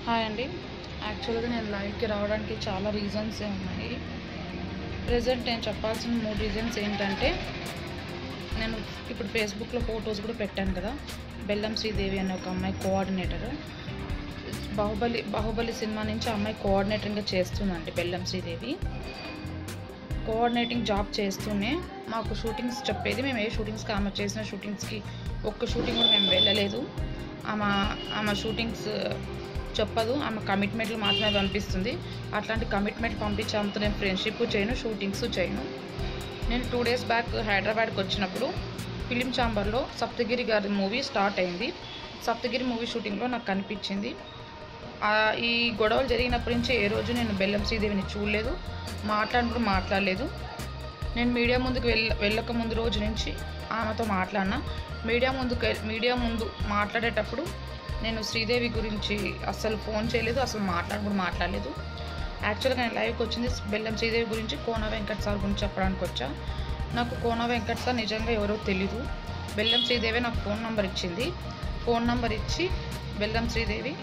hi అండి యాక్చువల్గా నేను లైవ్కి రావడానికి చాలా రీజన్స్ ఉన్నాయి ప్రజెంట్ నేను చెప్పాల్సిన మూడు రీజన్స్ ఏంటంటే నేను ఇప్పుడు ఫేస్బుక్లో ఫొటోస్ కూడా పెట్టాను కదా బెల్లం శ్రీదేవి అనే ఒక అమ్మాయి కోఆర్డినేటర్ బాహుబలి బాహుబలి సినిమా నుంచి ఆ అమ్మాయి కోఆర్డినేటర్గా చేస్తుందండి బెల్లం శ్రీదేవి కోఆర్డినేటింగ్ జాబ్ చేస్తూనే మాకు షూటింగ్స్ చెప్పేది మేము ఏ షూటింగ్స్కి ఆమె చేసిన షూటింగ్స్కి ఒక్క షూటింగ్ కూడా మేము వెళ్ళలేదు ఆమె ఆమె షూటింగ్స్ చెప్పదు ఆమె కమిట్మెంట్లు మాత్రమే పంపిస్తుంది అట్లాంటి కమిట్మెంట్ పంపించి ఆమెతో నేను ఫ్రెండ్షిప్ చేయను షూటింగ్స్ చేయను నేను టూ డేస్ బ్యాక్ హైదరాబాద్కి వచ్చినప్పుడు ఫిలిం ఛాంబర్లో సప్తగిరి గారి మూవీ స్టార్ట్ అయింది సప్తగిరి మూవీ షూటింగ్లో నాకు కనిపించింది ఆ, ఈ గొడవలు జరిగినప్పటి నుంచి ఏ రోజు నేను బెల్లం శ్రీదేవిని చూడలేదు మాట్లాడినప్పుడు మాట్లాడలేదు నేను మీడియా ముందుకు వెళ్ళ వెళ్ళక ముందు రోజు నుంచి ఆమెతో మాట్లాడినా మీడియా ముందుకు వెళ్- మీడియా ముందు మాట్లాడేటప్పుడు నేను శ్రీదేవి గురించి అస్సలు ఫోన్ చేయలేదు అసలు మాట్లాడకుండా మాట్లాడలేదు యాక్చువల్గా నేను లైవ్కి వచ్చింది బెల్లం శ్రీదేవి గురించి కోన వెంకట్ సార్ గురించి చెప్పడానికి వచ్చా నాకు కోన వెంకట్ సార్ నిజంగా ఎవరో తెలీదు బెల్లం శ్రీదేవి నాకు ఫోన్ నెంబర్ ఇచ్చింది ఫోన్ నెంబర్ ఇచ్చి బెల్లం శ్రీదేవి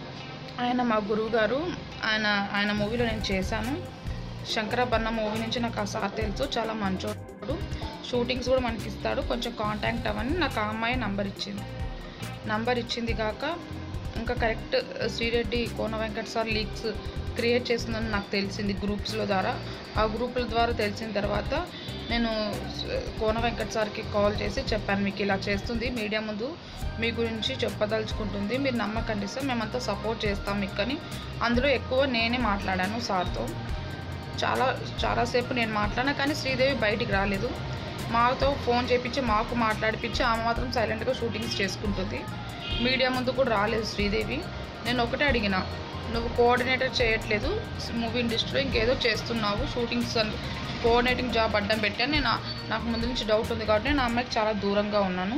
ఆయన మా గురువు గారు ఆయన ఆయన మూవీలో నేను చేశాను శంకరబన్న మూవీ నుంచి నాకు ఆ సార్ తెలుసు చాలా మంచోడు షూటింగ్స్ కూడా మనకి ఇస్తాడు కొంచెం కాంటాక్ట్ అవ్వని నాకు ఆ అమ్మాయి నంబర్ ఇచ్చింది నంబర్ ఇచ్చింది కాక ఇంకా correct Sri Reddy Kona Venkat sir leaks create చేసిందని నాకు తెలిసింది గ్రూప్స్లో ద్వారా ఆ గ్రూపుల ద్వారా తెలిసిన తర్వాత నేను స- కోన వెంకట్ సార్కి కాల్ చేసి చెప్పాను మీకు ఇలా చేస్తుంది మీడియా ముందు మీ గురించి చెప్పదలుచుకుంటుంది మీరు నమ్మకండి సార్ మేమంతా సపోర్ట్ చేస్తాం మీకు అని అందులో ఎక్కువ నేనే మాట్లాడాను సార్తో చాలా చాలాసేపు నేను మాట్లాడినా కానీ శ్రీదేవి బయటికి రాలేదు మాతో ఫోన్ చేపించి మాకు మాట్లాడిపించి ఆమె మాత్రం సైలెంట్గా షూటింగ్స్ చేసుకుంటుంది మీడియా ముందు కూడా రాలేదు శ్రీదేవి నేను ఒకటే అడిగిన నువ్వు కోఆర్డినేటర్ చేయట్లేదు మూవీ ఇండస్ట్రీలో ఇంకేదో చేస్తున్నావు షూటింగ్స్ అని కోఆర్డినేటింగ్ జాబ్ అడ్డం పెట్టాను నేను ఆ- నాకు ముందు నుంచి డౌట్ ఉంది కాబట్టి నేను ఆ అమ్మాయికి చాలా దూరంగా ఉన్నాను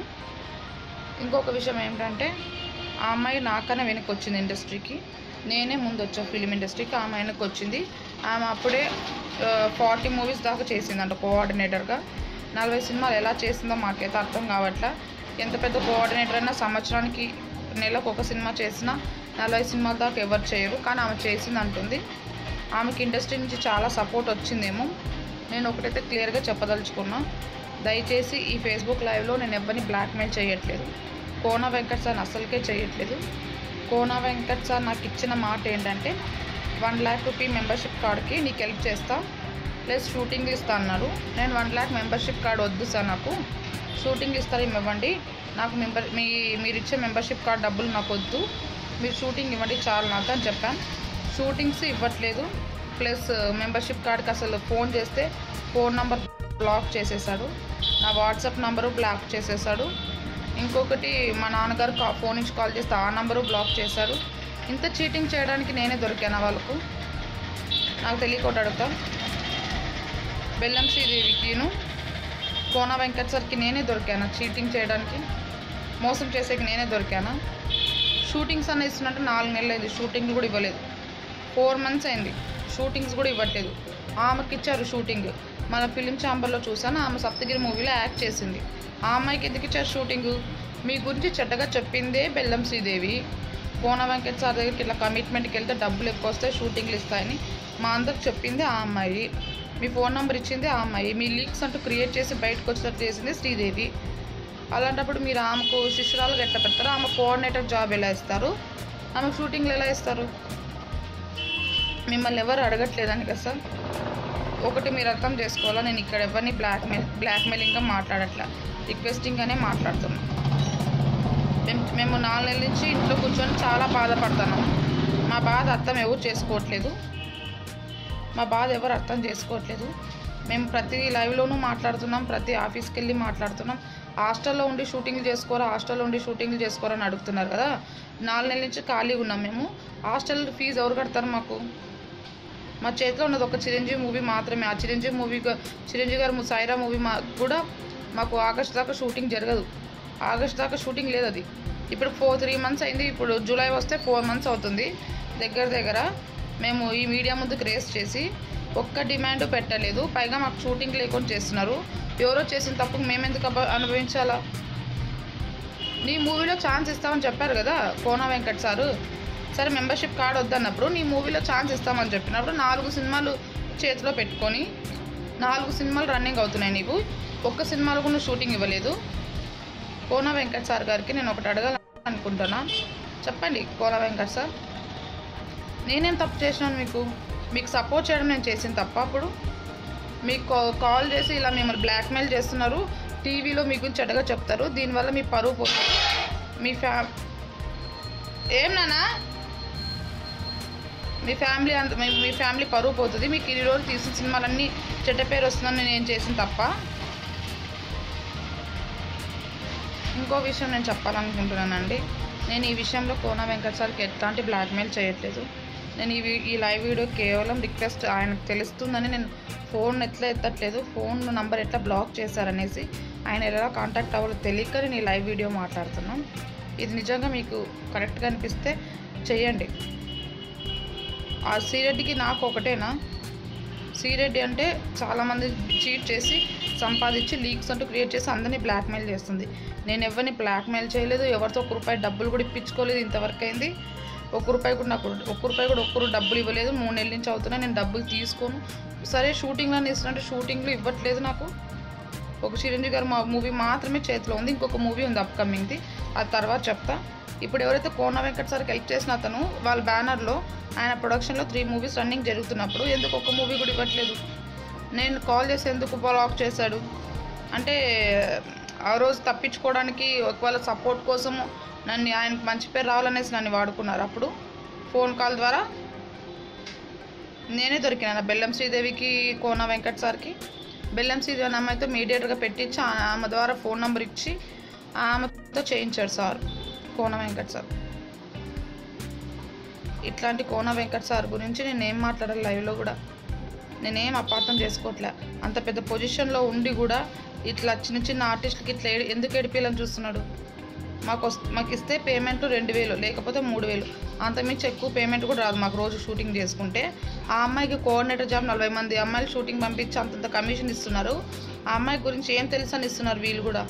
ఇంకొక విషయం ఏంటంటే ఆ అమ్మాయి నాకన్నా వెనక్కి వచ్చింది ఇండస్ట్రీకి నేనే ముందు వచ్చా ఫిలిం ఇండస్ట్రీకి ఆమె వెనక్కి వచ్చింది ఆమె అప్పుడే ఫార్టీ మూవీస్ దాకా చేసిందంట కోఆర్డినేటర్గా నలభై సినిమాలు ఎలా చేసిందో మాకైతే అర్థం కావట్లా ఎంత పెద్ద కోఆర్డినేటర్ అయినా సంవత్సరానికి నెలకు ఒక సినిమా చేసినా నలభై సినిమాల దాకా ఎవరు చేయరు కానీ ఆమె చేసింది అంటుంది ఆమెకి ఇండస్ట్రీ నుంచి చాలా సపోర్ట్ వచ్చిందేమో నేను ఒకటైతే క్లియర్గా చెప్పదలుచుకున్నా దయచేసి ఈ ఫేస్బుక్ లైవ్లో నేను ఎవరిని బ్లాక్మెయిల్ చేయట్లేదు కోన వెంకట్ సార్ అసలుకే చేయట్లేదు కోన వెంకట్ సార్ నాకు ఇచ్చిన మాట ఏంటంటే వన్ ల్యాక్ రూపీ మెంబర్షిప్ కార్డ్కి నీకు హెల్ప్ చేస్తా ప్లస్ షూటింగ్ ఇస్తా అన్నారు నేను వన్ ల్యాక్ మెంబర్షిప్ కార్డ్ వద్దు సార్ నాకు షూటింగ్ ఇస్తారు ఇవ్వండి నాకు మెంబర్ మీ మీరు ఇచ్చే మెంబర్షిప్ కార్డ్ డబ్బులు నాకు వద్దు మీరు షూటింగ్ ఇవ్వండి చాలు నాకు అని చెప్పాను షూటింగ్స్ ఇవ్వట్లేదు ప్లస్ మెంబర్షిప్ కార్డ్కి అసలు ఫోన్ చేస్తే ఫోన్ నంబర్ బ్లాక్ చేసేసాడు నా వాట్సాప్ నంబరు బ్లాక్ చేసేసాడు ఇంకొకటి మా నాన్నగారు కా ఫోన్ నుంచి కాల్ చేస్తే ఆ నంబరు బ్లాక్ చేశాడు ఇంత చీటింగ్ చేయడానికి నేనే దొరికాను వాళ్ళకు నాకు తెలియకుండా అడుగుతా బెల్లం శ్రీదేవికిను కోన వెంకట్ సార్కి నేనే దొరికాను చీటింగ్ చేయడానికి మోసం చేసేకి నేనే దొరికాను షూటింగ్స్ అన్న ఇస్తున్నట్టు నాలుగు నెలలు అయింది షూటింగ్లు కూడా ఇవ్వలేదు ఫోర్ మంత్స్ అయింది షూటింగ్స్ కూడా ఇవ్వట్లేదు ఆమెకి ఇచ్చారు షూటింగ్ మన ఫిలిం ఛాంబర్లో చూసాను ఆమె సప్తగిరి మూవీలో యాక్ట్ చేసింది ఆ అమ్మాయికి ఎందుకు ఇచ్చారు షూటింగ్ మీ గురించి చెడ్డగా చెప్పిందే బెల్లం శ్రీదేవి కోన వెంకట్ సార్ దగ్గరికి ఇట్లా కమిట్మెంట్కి వెళ్తే డబ్బులు ఎక్కువ వస్తాయి షూటింగ్లు ఇస్తాయని మా అందరికి చెప్పింది ఆ అమ్మాయి మీ ఫోన్ నెంబర్ ఇచ్చింది ఆ అమ్మాయి మీ లీక్స్ అంటూ క్రియేట్ చేసి బయటకు వచ్చేటట్టు చేసింది శ్రీదేవి అలాంటప్పుడు మీరు ఆమెకు శిష్యురాలుగా ఎట్లా పెడతారు ఆమె కోఆర్డినేటర్ జాబ్ ఎలా ఇస్తారు ఆమె షూటింగ్లు ఎలా ఇస్తారు మిమ్మల్ని ఎవరు అడగట్లేదని కదా సార్ ఒకటి మీరు అర్థం చేసుకోవాలా నేను ఇక్కడ ఎవరిని బ్లాక్మెయిల్ బ్లాక్మెయిలింగ్గా మాట్లాడట్లా రిక్వెస్టింగ్గానే మాట్లాడుతున్నా మేము మేము నాలుగు నెలల నుంచి ఇంట్లో కూర్చొని చాలా బాధపడుతున్నాం మా బాధ అర్థం ఎవరు చేసుకోవట్లేదు మా బాధ ఎవరు అర్థం చేసుకోవట్లేదు మేము ప్రతి లైవ్లోనూ మాట్లాడుతున్నాం ప్రతి ఆఫీస్కి వెళ్ళి మాట్లాడుతున్నాం హాస్టల్లో ఉండి షూటింగ్లు చేసుకోరా హాస్టల్లో ఉండి షూటింగ్లు చేసుకోరా అని అడుగుతున్నారు కదా నాలుగు నెలల నుంచి ఖాళీగా ఉన్నాం మేము హాస్టల్ ఫీజు ఎవరు కడతారు మాకు మా చేతిలో ఉన్నది ఒక చిరంజీవి మూవీ మాత్రమే ఆ చిరంజీవి మూవీ గా- చిరంజీవి గారు ము- సాయిరా మూవీ మా కూడా మాకు ఆగస్ట్ దాకా షూటింగ్ జరగదు ఆగస్ట్ దాకా షూటింగ్ లేదు అది ఇప్పుడు ఫోర్ త్రీ మంత్స్ అయింది ఇప్పుడు జూలై వస్తే ఫోర్ మంత్స్ అవుతుంది దగ్గర దగ్గర మేము ఈ మీడియా ముందుకు రేస్ చేసి ఒక్క డిమాండ్ పెట్టలేదు పైగా మాకు షూటింగ్ లేకుండా చేస్తున్నారు ఎవరో చేసిన తప్పుకు మేమెందుకు అబ్బ- అనుభవించాలా నీ మూవీలో ఛాన్స్ ఇస్తామని చెప్పారు కదా కోన వెంకట్ సారు సరే మెంబర్షిప్ కార్డ్ వద్దన్నప్పుడు నీ మూవీలో ఛాన్స్ ఇస్తామని చెప్పినప్పుడు నాలుగు సినిమాలు చేతిలో పెట్టుకొని నాలుగు సినిమాలు రన్నింగ్ అవుతున్నాయి నీవు ఒక్క సినిమాలకు నువ్వు షూటింగ్ ఇవ్వలేదు కోన వెంకట్ సార్ గారికి నేను ఒకటి అడగాలనుకుంటున్నా చెప్పండి కోన వెంకట్ సార్ నేనేం తప్పు చేసినాను మీకు మీకు సపోర్ట్ చేయడం నేను చేసిన తప్ప అప్పుడు మీకు కా- కాల్ చేసి ఇలా మిమ్మల్ని బ్లాక్మెయిల్ చేస్తున్నారు టీవీలో మీ గురించి చెడ్డగా చెప్తారు దీనివల్ల మీ పరువు పోతుంది మీ ఫ్యా ఏం నానా మీ ఫ్యామిలీ అంత మీ మీ ఫ్యామిలీ పరువు పోతుంది మీకు ఇన్ని రోజులు తీసిన సినిమాలన్నీ చెడ్డ పేరు వస్తుందని నేను చేసిన తప్ప ఇంకో విషయం నేను చెప్పాలనుకుంటున్నానండి నేను ఈ విషయంలో కోన వెంకట్ సార్కి ఎట్లాంటి బ్లాక్మెయిల్ చేయట్లేదు నేను ఈ వీ- ఈ లైవ్ వీడియో కేవలం రిక్వెస్ట్ ఆయనకు తెలుస్తుందని నేను ఫోన్ ఎట్లా ఎత్తట్లేదు ఫోన్ నంబర్ ఎట్లా బ్లాక్ చేశారనేసి ఆయన ఎలా కాంటాక్ట్ అవ్వాలో తెలియక నేను ఈ లైవ్ వీడియో మాట్లాడుతున్నాం ఇది నిజంగా మీకు కరెక్ట్గా అనిపిస్తే చెయ్యండి ఆ శ్రీరెడ్డికి నాకు ఒకటేనా శ్రీరెడ్డి అంటే చాలామంది చీట్ చేసి సంపాదించి లీక్స్ అంటూ క్రియేట్ చేసి అందరినీ బ్లాక్మెయిల్ చేస్తుంది నేను ఎవరిని బ్లాక్మెయిల్ చేయలేదు ఎవరితో ఒక రూపాయి డబ్బులు కూడా ఇప్పించుకోలేదు ఇంతవరకు అయింది ఒక్క రూపాయి కూడా నాకు ఒక్క రూపాయి కూడా ఒక్కరు డబ్బులు ఇవ్వలేదు మూడు నెలల నుంచి అవుతున్నా నేను డబ్బులు తీసుకోను సరే షూటింగ్లో ఇస్తున్నట్టు షూటింగ్లు ఇవ్వట్లేదు నాకు ఒక చిరంజీవి గారు మా మూవీ మాత్రమే చేతిలో ఉంది ఇంకొక మూవీ ఉంది అప్కమింగ్ది అది తర్వాత చెప్తా ఇప్పుడు ఎవరైతే కోన వెంకట్ సార్కి హెల్ప్ చేసిన అతను వాళ్ళ బ్యానర్లో ఆయన ప్రొడక్షన్లో త్రీ మూవీస్ రన్నింగ్ జరుగుతున్నప్పుడు ఎందుకు ఒక మూవీ కూడా ఇవ్వట్లేదు నేను కాల్ చేసి ఎందుకు బ్లాక్ చేశాడు అంటే ఆ రోజు తప్పించుకోవడానికి ఒకవేళ సపోర్ట్ కోసము నన్ను ఆయనకు మంచి పేరు రావాలనేసి నన్ను వాడుకున్నారు అప్పుడు ఫోన్ కాల్ ద్వారా నేనే దొరికినాను బెల్లం శ్రీదేవికి కోన వెంకట్ సార్కి బెల్లం శ్రీదేవి అనే అమ్మాయితో మీడియేటర్గా పెట్టించి ఆ- ఆమె ద్వారా ఫోన్ నెంబర్ ఇచ్చి ఆమెతో చేయించాడు సార్ కోన వెంకట్ సార్ ఇట్లాంటి కోన వెంకట్ సార్ గురించి నేను ఏం మాట్లాడాలి లైవ్లో కూడా నేనేం అపార్థం చేసుకోవట్లే అంత పెద్ద పొజిషన్లో ఉండి కూడా ఇట్లా చిన్న చిన్న ఆర్టిస్టులకి ఇట్లా ఏడి- ఎందుకు ఏడిపించాలని చూస్తున్నాడు మాకు వస్- మాకు ఇస్తే పేమెంట్ రెండు వేలు లేకపోతే మూడు వేలు అంతమించి ఎక్కువ పేమెంట్ కూడా రాదు మాకు రోజు షూటింగ్ చేసుకుంటే ఆ అమ్మాయికి కోఆర్డినేటర్ జాబ్ నలభై మంది అమ్మాయిలు షూటింగ్ పంపించి అంతంత కమిషన్ ఇస్తున్నారు ఆ అమ్మాయి గురించి ఏం తెలుసు అని ఇస్తున్నారు వీళ్ళు కూడా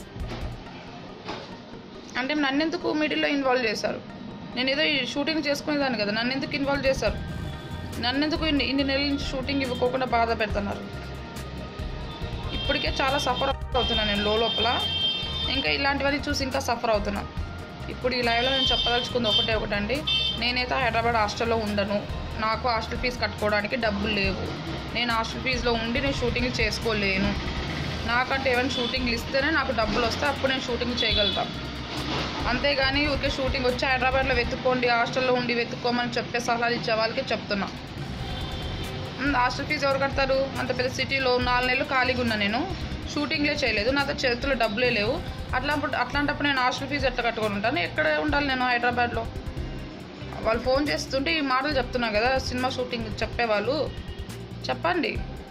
అంటే నన్ను ఎందుకు మిడిల్లో ఇన్వాల్వ్ చేశారు నేను ఏదో ఈ షూటింగ్ చేసుకునేదాన్ని కదా నన్ను ఎందుకు ఇన్వాల్వ్ చేశారు నన్ను ఎందుకు ఇన్ని ఇన్ని నెలల నుంచి షూటింగ్ ఇవ్వకోకుండా బాధ పెడుతున్నారు ఇప్పటికే చాలా సఫర్ అవుతున్నాను నేను లో లోపల ఇంకా ఇలాంటివన్నీ చూసి ఇంకా సఫర్ అవుతున్నా ఇప్పుడు ఈ లైవ్లో నేను చెప్పదలుచుకుంది ఒకటే ఒకటండి నేనైతే హైదరాబాద్ హాస్టల్లో ఉండను నాకు హాస్టల్ ఫీజు కట్టుకోవడానికి డబ్బులు లేవు నేను హాస్టల్ ఫీజులో ఉండి నేను షూటింగ్ చేసుకోలేను నాకంటే ఏమైనా షూటింగ్లు ఇస్తేనే నాకు డబ్బులు వస్తే అప్పుడు నేను షూటింగ్ చేయగలుగుతాను అంతేగాని ఊరికే షూటింగ్ వచ్చి హైదరాబాద్లో వెతుక్కోండి హాస్టల్లో ఉండి వెతుక్కోమని చెప్పే సలహాలు ఇచ్చే వాళ్ళకి చెప్తున్నా ఉమ్, హాస్టల్ ఫీజు ఎవరు కడతారు అంత పెద్ద సిటీలో నాలుగు నెలలు ఖాళీగా ఉన్నా నేను షూటింగ్లే చేయలేదు నాతో చేతుల్లో డబ్బులే లేవు అట్లాంటి అట్లాంటప్పుడు నేను హాస్టల్ ఫీజు ఎట్లా కట్టుకొని ఉంటాను ఎక్కడ ఉండాలి నేను హైదరాబాద్లో వాళ్ళు ఫోన్ చేస్తుంటే ఈ మాటలు చెప్తున్నా కదా సినిమా షూటింగ్ చెప్పేవాళ్ళు చెప్పండి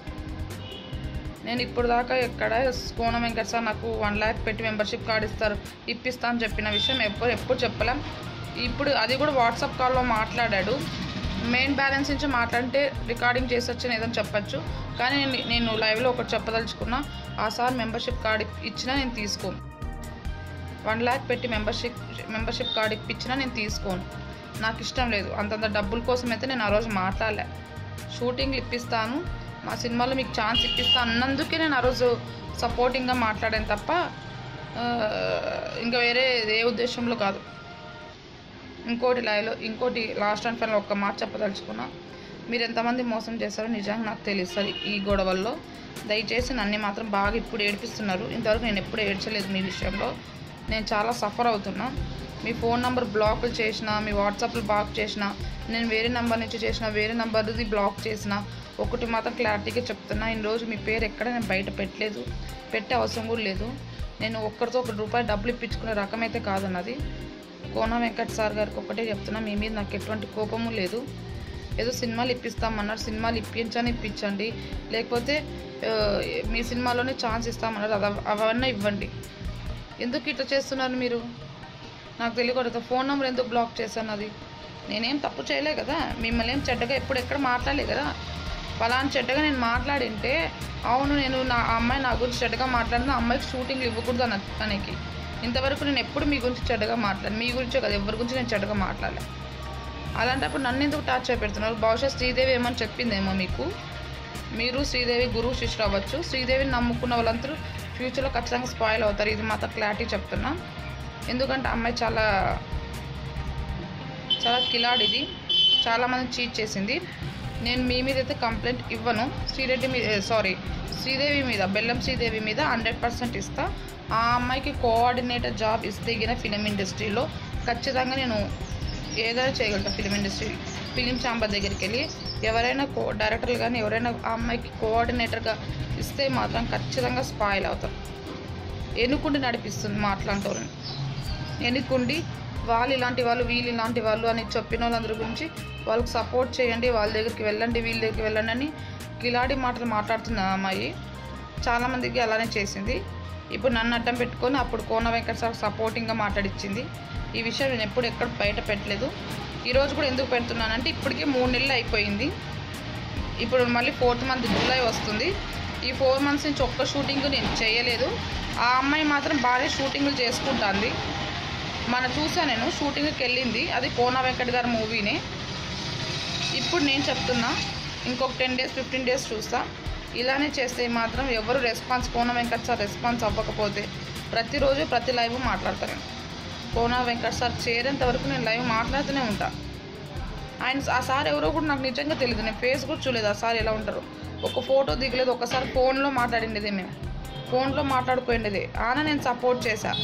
నేను ఇప్పుడు దాకా ఎక్కడ కోన వెంకట సార్ నాకు వన్ ల్యాక్ పెట్టి మెంబర్షిప్ కార్డు ఇస్తారు ఇప్పిస్తా అని చెప్పిన విషయం ఎప్పుడు ఎప్పుడు చెప్పలేం ఇప్పుడు అది కూడా వాట్సాప్ కాల్లో మాట్లాడాడు మెయిన్ బ్యాలెన్స్ నుంచి మాట్లాడితే రికార్డింగ్ చేసి వచ్చి ఏదైనా చెప్పచ్చు కానీ నేను నేను లైవ్లో ఒకటి చెప్పదలుచుకున్నా ఆ సార్ మెంబర్షిప్ కార్డు ఇచ్చినా నేను తీసుకోను వన్ ల్యాక్ పెట్టి మెంబర్షిప్ మెంబర్షిప్ కార్డు ఇప్పించినా నేను తీసుకోను నాకు ఇష్టం లేదు అంతంత డబ్బుల కోసం అయితే నేను ఆ రోజు మాట్లాడలే షూటింగ్లు ఇప్పిస్తాను మా సినిమాలో మీకు ఛాన్స్ ఇప్పిస్తాను అన్నందుకే నేను ఆ రోజు సపోర్టింగ్గా మాట్లాడాను తప్ప ఆ, ఇంకా వేరే ఏ ఉద్దేశంలో కాదు ఇంకోటి లైవ్లో ఇంకోటి లాస్ట్ అండ్ ఫైనల్ ఒక్క మాట చెప్పదలుచుకున్నా మీరు ఎంతమంది మోసం చేస్తారో నిజంగా నాకు తెలుస్తుంది ఈ గొడవల్లో దయచేసి నన్ను మాత్రం బాగా ఇప్పుడు ఏడిపిస్తున్నారు ఇంతవరకు నేను ఎప్పుడు ఏడ్చలేదు మీ విషయంలో నేను చాలా సఫర్ అవుతున్నా మీ ఫోన్ నెంబర్ బ్లాక్లు చేసిన మీ వాట్సాప్లు బ్లాక్ చేసిన నేను వేరే నెంబర్ నుంచి చేసిన వేరే నెంబర్ది బ్లాక్ చేసిన ఒకటి మాత్రం క్లారిటీగా చెప్తున్నా ఇన్ని రోజు మీ పేరు ఎక్కడ నేను బయట పెట్టలేదు పెట్టే అవసరం కూడా లేదు నేను ఒక్కరితో ఒక రూపాయి డబ్బులు ఇప్పించుకునే రకం అయితే కాదన్నది కోన వెంకట్ సార్ గారికి ఒకటే చెప్తున్నా మీ మీద నాకు ఎటువంటి కోపము లేదు ఏదో సినిమాలు ఇప్పిస్తామన్నారు సినిమాలు ఇప్పించని ఇప్పించండి లేకపోతే ఆ, మీ సినిమాలోనే ఛాన్స్ ఇస్తామన్నారు అది అవన్నీ ఇవ్వండి ఎందుకు ఇట్లా చేస్తున్నారు మీరు నాకు తెలియకూడదు ఫోన్ నెంబర్ ఎందుకు బ్లాక్ చేశాను అది నేనేం తప్పు చేయలే కదా మిమ్మల్ని ఏం చెడ్డగా ఎప్పుడు ఎక్కడ మాట్లాడలే కదా ఫలానా చెడ్డగా నేను మాట్లాడింటే అవును నేను నా ఆ అమ్మాయి నా గురించి చెడ్డగా మాట్లాడిన అమ్మాయికి షూటింగ్లు ఇవ్వకూడదు అన్న తనకి ఇంతవరకు నేను ఎప్పుడు మీ గురించి చెడ్డగా మాట్లాడి మీ గురించే కదా ఎవరి గురించి నేను చెడ్డగా మాట్లాడలే అలాంటప్పుడు నన్ను ఎందుకు టార్చర్ పెడుతున్నారు బహుశా శ్రీదేవి ఏమని చెప్పిందేమో మీకు మీరు శ్రీదేవి గురువు శిష్యులు అవ్వచ్చు శ్రీదేవిని నమ్ముకున్న వాళ్ళందరూ ఫ్యూచర్లో ఖచ్చితంగా స్పాయిల్ అవుతారు ఇది మాత్రం క్లారిటీ చెప్తున్నా ఎందుకంటే అమ్మాయి చాలా చాలా కిలాడిది చాలామంది చీట్ చేసింది నేను మీ మీద అయితే కంప్లైంట్ ఇవ్వను శ్రీరెడ్డి మీద సారీ శ్రీదేవి మీద బెల్లం శ్రీదేవి మీద హండ్రెడ్ పర్సెంట్ ఇస్తా ఆ అమ్మాయికి కోఆర్డినేటర్ జాబ్ ఇస్తే గిన ఫిలిం ఇండస్ట్రీలో ఖచ్చితంగా నేను ఏదైనా చేయగలుగుతా ఫిలిం ఇండస్ట్రీ ఫిలిం ఛాంబర్ దగ్గరికి వెళ్ళి ఎవరైనా కో డైరెక్టర్లు కానీ ఎవరైనా ఆ అమ్మాయికి కోఆర్డినేటర్గా ఇస్తే మాత్రం ఖచ్చితంగా స్పాయిల్ అవుతారు ఎన్నుకుండి నడిపిస్తుంది మాట్లాంటి వాళ్ళని ఎన్నుకుండి వాళ్ళు ఇలాంటి వాళ్ళు వీళ్ళు ఇలాంటి వాళ్ళు అని చెప్పిన వాళ్ళందరి గురించి వాళ్ళకి సపోర్ట్ చేయండి వాళ్ళ దగ్గరికి వెళ్ళండి వీళ్ళ దగ్గరికి వెళ్ళండి అని కిలాడి మాటలు మాట్లాడుతున్న ఆ అమ్మాయి చాలామందికి అలానే చేసింది ఇప్పుడు నన్ను అడ్డం పెట్టుకొని అప్పుడు కోన వెంకట సార్ సపోర్టింగ్గా మాట్లాడిచ్చింది ఈ విషయం నేను ఎప్పుడు ఎక్కడ బయట పెట్టలేదు ఈరోజు కూడా ఎందుకు పెడుతున్నానంటే ఇప్పటికే మూడు నెలలు అయిపోయింది ఇప్పుడు మళ్ళీ ఫోర్త్ మంత్ జూలై వస్తుంది ఈ ఫోర్ మంత్స్ నుంచి ఒక్క షూటింగ్ నేను చేయలేదు ఆ అమ్మాయి మాత్రం బాగా షూటింగ్లు చేసుకుంటుంది మన చూసా నేను షూటింగ్కి వెళ్ళింది అది కోన వెంకట్ గారి మూవీనే ఇప్పుడు నేను చెప్తున్నా ఇంకొక టెన్ డేస్ ఫిఫ్టీన్ డేస్ చూస్తా ఇలానే చేస్తే మాత్రం ఎవరు response Kona Venkat sir response అవ్వకపోతే ప్రతిరోజు ప్రతి లైవ్ మాట్లాడతాను కోన వెంకట్ సార్ చేరేంత వరకు నేను లైవ్ మాట్లాడుతూనే ఉంటా ఆయన ఆ సార్ ఎవరో కూడా నాకు నిజంగా తెలియదు నేను ఫేస్ కూడా చూడలేదు ఆ సార్ ఎలా ఉంటారు ఒక ఫోటో దిగలేదు ఒకసారి ఫోన్లో మాట్లాడిండేది మేము ఫోన్లో మాట్లాడుకోండిది ఆన నేను సపోర్ట్ చేశా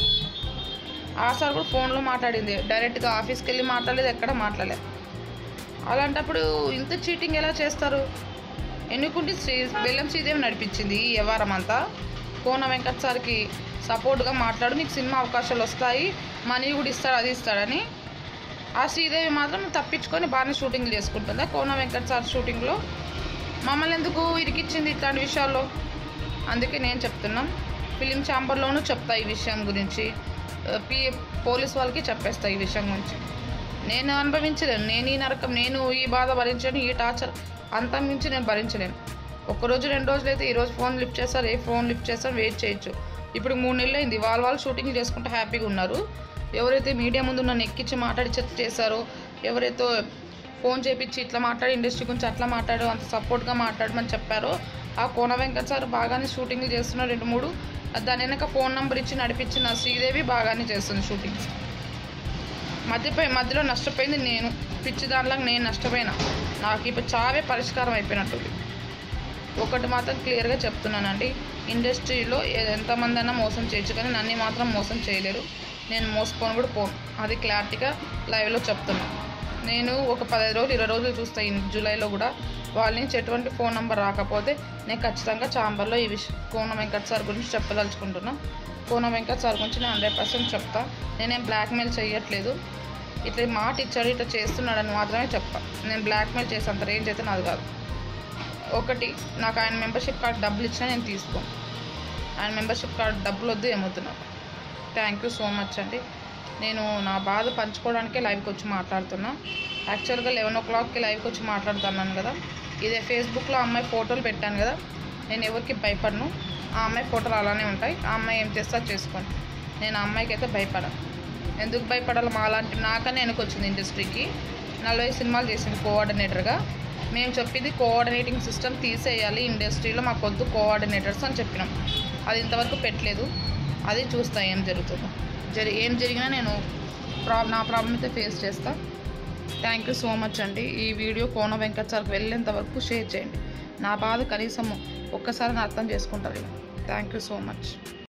ఆ సార్ కూడా ఫోన్లో మాట్లాడింది డైరెక్ట్గా ఆఫీస్కి వెళ్ళి మాట్లాడలేదు ఎక్కడ మాట్లాడలేదు అలాంటప్పుడు ఇంత చీటింగ్ ఎలా చేస్తారు ఎన్నుకుంటే శ్రీ బెల్లం శ్రీదేవి నడిపించింది ఈ వ్యవహారం అంతా కోన వెంకట్ సార్కి సపోర్ట్గా మాట్లాడు నీకు సినిమా అవకాశాలు వస్తాయి మనీ కూడా ఇస్తాడు అది ఇస్తాడని ఆ శ్రీదేవి మాత్రం తప్పించుకొని బాగానే షూటింగ్లు చేసుకుంటుందా కోన వెంకట్ సార్ షూటింగ్లో మమ్మల్ని ఎందుకు ఇరికిచ్చింది ఇట్లాంటి విషయాల్లో అందుకే నేను చెప్తున్నాం ఫిలిం ఛాంబర్లోనూ చెప్తా ఈ విషయం గురించి ఆ, పి పోలీస్ వాళ్ళకి చెప్పేస్తా ఈ విషయం గురించి నేను అనుభవించలేను నేను ఈ నరకం నేను ఈ బాధ భరించలేను ఈ టార్చర్ అంతా మించి నేను భరించలేను ఒక్కరోజు రెండు రోజులు అయితే ఈరోజు ఫోన్ లిఫ్ట్ చేస్తారు ఏ ఫోన్ లిఫ్ట్ చేస్తారు వెయిట్ చేయొచ్చు ఇప్పుడు మూడు నెలలు అయింది వాళ్ళ వాళ్ళు షూటింగ్ చేసుకుంటే హ్యాపీగా ఉన్నారు ఎవరైతే మీడియా ముందు నన్ను ఎక్కించి మాట్లాడి చెక్ చేశారో ఎవరైతే ఫోన్ చేపించి ఇట్లా మాట్లాడి ఇండస్ట్రీ గురించి అట్లా మాట్లాడు అంత సపోర్ట్గా మాట్లాడమని చెప్పారో ఆ కోన వెంకట్ సార్ బాగానే షూటింగ్లు చేస్తున్నారు రెండు మూడు దాని వెనక ఫోన్ నెంబర్ ఇచ్చి నడిపించిన శ్రీదేవి బాగానే చేస్తుంది షూటింగ్స్ మధ్యపోయి మధ్యలో నష్టపోయింది నేను పిచ్చి దానిలో నేను నష్టపోయినా నాకు ఇప్పుడు చావే పరిష్కారం అయిపోయినట్టుంది ఒకటి మాత్రం క్లియర్గా చెప్తున్నానండి ఇండస్ట్రీలో ఏ- ఎంతమంది అయినా మోసం చేయొచ్చు కానీ నన్ను మాత్రం మోసం చేయలేరు నేను మోసపోను కూడా పోను అది క్లారిటీగా లైవ్లో చెప్తున్నా నేను ఒక పదహైదు రోజులు ఇరవై రోజులు చూస్తా ఈ జూలైలో కూడా వాళ్ళ నుంచి ఎటువంటి ఫోన్ నెంబర్ రాకపోతే నేను ఖచ్చితంగా ఛాంబర్లో ఈ విషయం కోన వెంకట్ సార్ గురించి చెప్పదలుచుకుంటున్నా కోన వెంకట్ సార్ గురించి నేను హండ్రెడ్ పర్సెంట్ చెప్తా నేనేం బ్లాక్మెయిల్ చేయట్లేదు ఇట్లా ఈ మాట ఇచ్చాడు ఇట్లా చేస్తున్నాడని మాత్రమే చెప్తా నేను బ్లాక్మెయిల్ చేసేంత రేంజ్ అయితే నాది కాదు ఒకటి నాకు ఆయన మెంబర్షిప్ కార్డ్ డబ్బులు ఇచ్చినా నేను తీసుకోను ఆయన మెంబర్షిప్ కార్డ్ డబ్బులు వద్దు ఏమవుతున్నా థ్యాంక్ యూ సో మచ్ అండి నేను నా బాధ పంచుకోవడానికే లైవ్కి వచ్చి మాట్లాడుతున్నా యాక్చువల్గా లెవెన్ ఓ క్లాక్కి లైవ్కి వచ్చి మాట్లాడుతున్నాను కదా ఇదే ఫేస్బుక్లో అమ్మాయి ఫోటోలు పెట్టాను కదా నేను ఎవరికి భయపడను ఆ అమ్మాయి ఫోటోలు అలానే ఉంటాయి ఆ అమ్మాయి ఏం చేస్తా చేసుకోండి నేను ఆ అమ్మాయికి అయితే భయపడను ఎందుకు భయపడాలి మా అలాంటి నాకనే వెనకొచ్చింది ఇండస్ట్రీకి నలభై సినిమాలు చేసింది కోఆర్డినేటర్గా మేము చెప్పింది కోఆర్డినేటింగ్ సిస్టమ్ తీసేయాలి ఇండస్ట్రీలో మాకు వద్దు కోఆర్డినేటర్స్ అని చెప్పినాం అది ఇంతవరకు పెట్టలేదు అది చూస్తా ఏం జరుగుతుందో జరి ఏం జరిగినా నేను ప్రా నా ప్రాబ్లం అయితే ఫేస్ చేస్తా థ్యాంక్ యూ సో మచ్ అండి ఈ వీడియో కోన వెంకట్ సార్కి వెళ్ళేంత వరకు షేర్ చేయండి నా బాధ కనీసం ఒక్కసారి అర్థం చేసుకుంటారు థ్యాంక్ యూ సో మచ్